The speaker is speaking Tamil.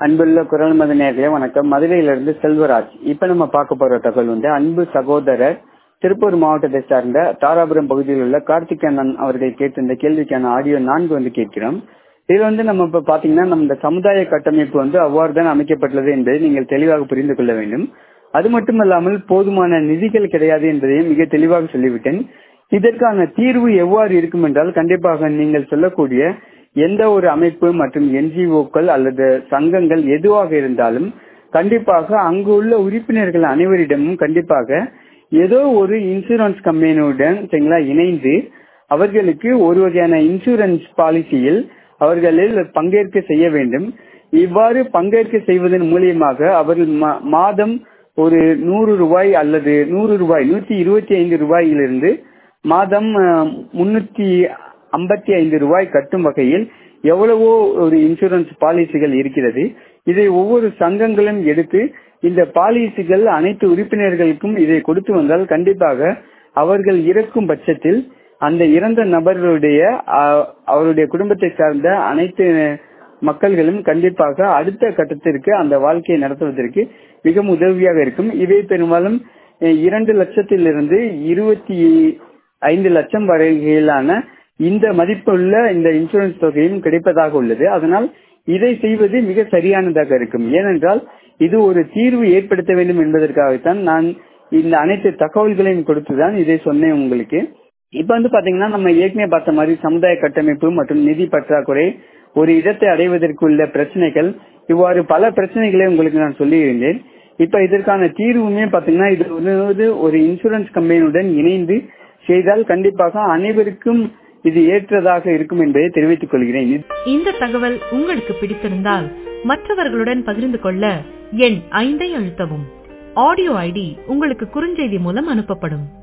அன்புள்ள குரல் மத நேர்களே வணக்கம் மதுரையிலிருந்து செல்வராஜ் இப்ப நம்ம பார்க்க போற தகவல் வந்து அன்பு சகோதரர் திருப்பூர் மாவட்டத்தை சார்ந்த தாராபுரம் பகுதியில் உள்ள கார்த்திக் அண்ணன் அவர்கள் கேட்டிருந்த கேள்விக்கான ஆடியோ நான்கு வந்து கேட்கிறோம் இது வந்து நம்ம இப்ப பாத்தீங்கன்னா நம்ம சமுதாய கட்டமைப்பு வந்து அவ்வாறு தான் அமைக்கப்பட்டுள்ளது என்பதை நீங்கள் தெளிவாக புரிந்து கொள்ள வேண்டும் அது மட்டுமல்லாமல் போதுமான நிதிகள் கிடையாது என்பதையும் மிக தெளிவாக சொல்லிவிட்டேன் இதற்கான தீர்வு எவ்வாறு இருக்கும் என்றால் கண்டிப்பாக நீங்கள் சொல்லக்கூடிய எந்த ஒரு அமைப்பு மற்றும் என்ஜிஓக்கள் அல்லது சங்கங்கள் எதுவாக இருந்தாலும் கண்டிப்பாக அங்கு உள்ள உறுப்பினர்கள் அனைவரிடமும் கண்டிப்பாக ஏதோ ஒரு இன்சூரன்ஸ் கம்பெனியுடன் சரிங்களா இணைந்து அவர்களுக்கு ஒரு வகையான இன்சூரன்ஸ் பாலிசியில் அவர்களில் பங்கேற்க செய்ய வேண்டும் இவ்வாறு பங்கேற்க செய்வதன் மூலியமாக அவர்கள் மாதம் ஒரு நூறு ரூபாய் அல்லது நூறு ரூபாய் நூற்றி இருபத்தி ஐந்து ரூபாயிலிருந்து மாதம் முன்னூத்தி ஐம்பத்தி ஐந்து ரூபாய் கட்டும் வகையில் எவ்வளவோ ஒரு இன்சூரன்ஸ் பாலிசிகள் இருக்கிறது இதை ஒவ்வொரு சங்கங்களும் எடுத்து இந்த பாலிசிகள் அனைத்து உறுப்பினர்களுக்கும் இதை கொடுத்து வந்தால் கண்டிப்பாக அவர்கள் இறக்கும் பட்சத்தில் அந்த இறந்த நபர்களுடைய அவருடைய குடும்பத்தை சார்ந்த அனைத்து மக்கள்களும் கண்டிப்பாக அடுத்த கட்டத்திற்கு அந்த வாழ்க்கையை நடத்துவதற்கு மிக உதவியாக இருக்கும் இவை பெரும்பாலும் இரண்டு லட்சத்திலிருந்து இருபத்தி ஐந்து லட்சம் வரையிலான இந்த மதிப்புள்ள இந்த இன்சூரன்ஸ் தொகையும் கிடைப்பதாக உள்ளது அதனால் இதை செய்வது மிக சரியானதாக இருக்கும் ஏனென்றால் இது ஒரு தீர்வு ஏற்படுத்த வேண்டும் என்பதற்காகத்தான் நான் இந்த அனைத்து தகவல்களையும் கொடுத்துதான் இதை சொன்னேன் உங்களுக்கு இப்ப வந்து பாத்தீங்கன்னா நம்ம ஏற்கனவே பார்த்த மாதிரி சமுதாய கட்டமைப்பு மற்றும் நிதி பற்றாக்குறை ஒரு இடத்தை அடைவதற்கு உள்ள பிரச்சனைகள் இவ்வாறு பல பிரச்சனைகளை உங்களுக்கு நான் சொல்லியிருந்தேன் இப்ப இதற்கான தீர்வுமே பாத்தீங்கன்னா இது வந்து ஒரு இன்சூரன்ஸ் கம்பெனியுடன் இணைந்து செய்தால் கண்டிப்பாக அனைவருக்கும் இது ஏற்றதாக இருக்கும் என்பதை தெரிவித்துக் கொள்கிறேன் இந்த தகவல் உங்களுக்கு பிடித்திருந்தால் மற்றவர்களுடன் பகிர்ந்து கொள்ள எண் ஐந்தை அழுத்தவும் ஆடியோ ஐடி உங்களுக்கு குறுஞ்செய்தி மூலம் அனுப்பப்படும்